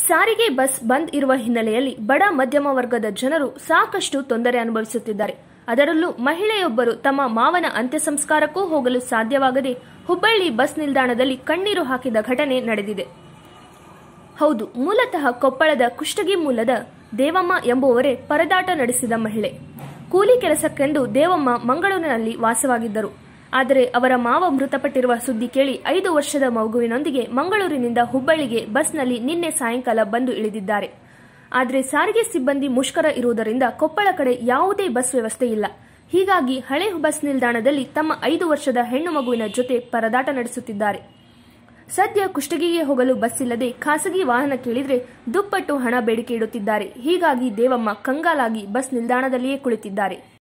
ಸಾರಿಗೆ ಬಸ್ ಬಂದ್ ಇರುವ ಹಿನ್ನೆಲೆಯಲ್ಲಿ ಬಡ ಮಧ್ಯಮ ವರ್ಗದ ಜನರು ಸಾಕಷ್ಟು ತೊಂದರೆ ಅನುಭವಿಸುತ್ತಿದ್ದಾರೆ ಅದರಲ್ಲೂ ಮಹಿಳೆಯೊಬ್ಬರು ತಮ್ಮ ಮಾವನ ಅಂತ್ಯ ಸಂಸ್ಕಾರಕ್ಕೂ ಹೋಗಲು ಸಾಧ್ಯವಾಗದೆ ಹುಬ್ಬಳ್ಳಿ ಬಸ್ ನಿಲ್ದಾಣದಲ್ಲಿ ಕಣ್ಣೀರು ಹಾಕಿದ ಘಟನೆ ನಡೆದಿದೆ ಹೌದು ಮೂಲತಃ ಕೊಪ್ಪಳದ ಕುಷ್ಟಗಿ ಮೂಲದ ದೇವಮ್ಮ ಎಂಬುವವರೇ ಪರದಾಟ ನಡೆಸಿದ ಮಹಿಳೆ ಕೂಲಿ ಕೆಲಸಕ್ಕೆಂದು ದೇವಮ್ಮ ಮಂಗಳೂರಿನಲ್ಲಿ ವಾಸವಾಗಿದ್ದರು ಆದರೆ ಅವರ ಮಾವ ಮೃತಪಟ್ಟಿರುವ ಸುದ್ದಿ ಕೇಳಿ ಐದು ವರ್ಷದ ಮಗುವಿನೊಂದಿಗೆ ಮಂಗಳೂರಿನಿಂದ ಹುಬ್ಬಳ್ಳಿಗೆ ಬಸ್ನಲ್ಲಿ ನಿನ್ನೆ ಸಾಯಂಕಾಲ ಬಂದು ಇಳಿದಿದ್ದಾರೆ ಆದರೆ ಸಾರಿಗೆ ಸಿಬ್ಬಂದಿ ಮುಷ್ಕರ ಇರುವುದರಿಂದ ಕೊಪ್ಪಳ ಕಡೆ ಯಾವುದೇ ಬಸ್ ವ್ಯವಸ್ಥೆ ಇಲ್ಲ ಹೀಗಾಗಿ ಹಳೆ ಬಸ್ ನಿಲ್ದಾಣದಲ್ಲಿ ತಮ್ಮ ಐದು ವರ್ಷದ ಹೆಣ್ಣು ಮಗುವಿನ ಜೊತೆ ಪರದಾಟ ನಡೆಸುತ್ತಿದ್ದಾರೆ ಸದ್ಯ ಕುಷ್ಟಗಿಗೆ ಹೋಗಲು ಬಸ್ ಇಲ್ಲದೆ ಖಾಸಗಿ ವಾಹನ ಕೇಳಿದ್ರೆ ದುಪ್ಪಟ್ಟು ಹಣ ಬೇಡಿಕೆ ಇಡುತ್ತಿದ್ದಾರೆ ಹೀಗಾಗಿ ದೇವಮ್ಮ ಕಂಗಾಲಾಗಿ ಬಸ್ ನಿಲ್ದಾಣದಲ್ಲಿಯೇ ಕುಳಿತಿದ್ದಾರೆ